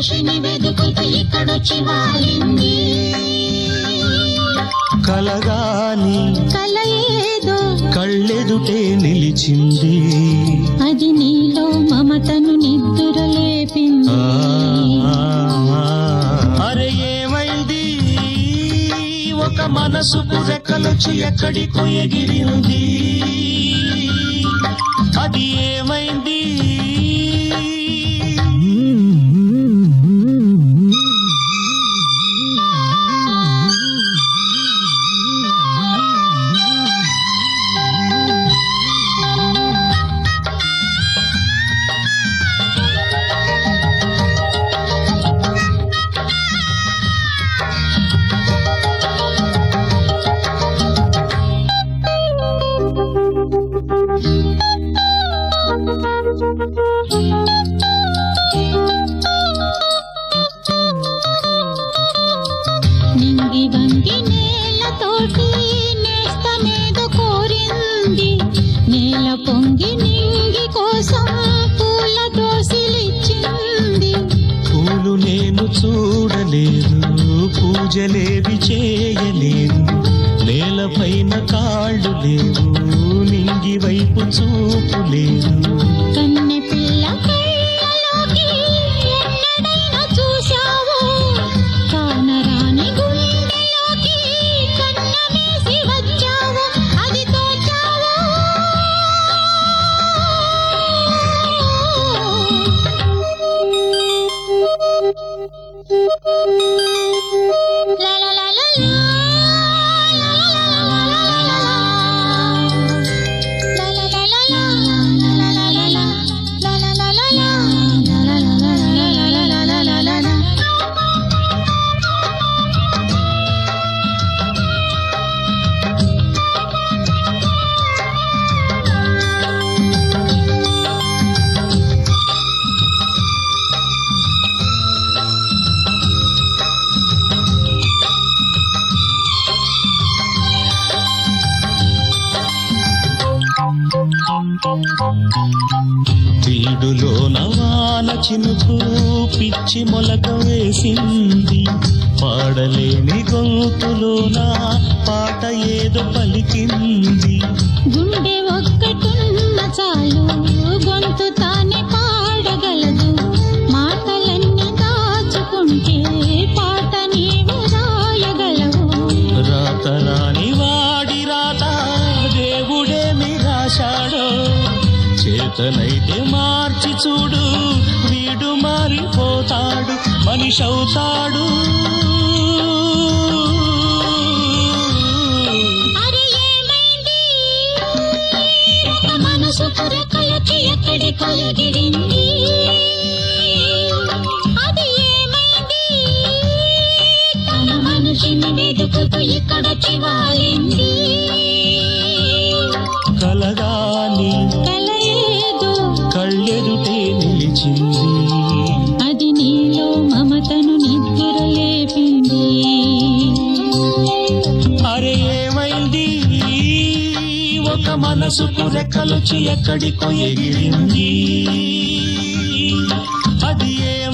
మనిషిని వెతుకుతూ ఇక్కడొచ్చి వాలింది కలగాని కల ఏదో కళ్ళెదుటే నిలిచింది అది నీలో మమతను నిద్దుర లేపింది ఆ, అరే ఏమైంది ఒక మనసుకు రెక్కలొచ్చి ఎక్కడికో ఎగిరింది అది ఏమైంది నింగి వంగి నేలతోటి నేస్తమేదో కోరింది నేల పొంగి నింగి కోసం పూల దోసిలిచ్చింది పూలు నేను చూడలేదు పూజలేవి చేయలేదు నేలపైన కాళ్ళు లేవు నింగి వైపు చూపు లేదు కన్నె పిల్ల కళ్ళలోకి ఎన్నడైనా చూశావు కానరాని గుండెలోకి కన్నమేసి వచ్చావు అది తోచావు లా లా లా లా లా, లా లా లా లా లా లా లా. తీడులో నవాన చినుకు పిచ్చి మొలక వేసింది పాడలేని గొంతులోన పాట ఏదో పలికింది గుండె ఒక్కటున్న చాలు గొంతు తానే పాడగలదు మాటలన్నీ దాచుకుంటే పాట నీవు రాయగలవు రాత రాని వాడి రాత దేవుడేమి రాశాడో చేతనైతే మార్చి చూడు వీడు మారిపోతాడు మనిషి అవుతాడు అరే ఏమైంది ఒక మనసు పురకలకి ఎక్కడి కొలగిరింది అది ఏమైంది తన మనిషిని వెతుకుతూ ఇక్కడొచ్చి వాలింది కలగాని కల ఏదో కళ్ళెదుటే నిలిచింది అది నీలో మమతను నిద్ర లేపింది అరే ఏమైంది ఒక మనసుకు రెక్కలొచ్చి ఎక్కడికో ఎగిరింది అది ఏ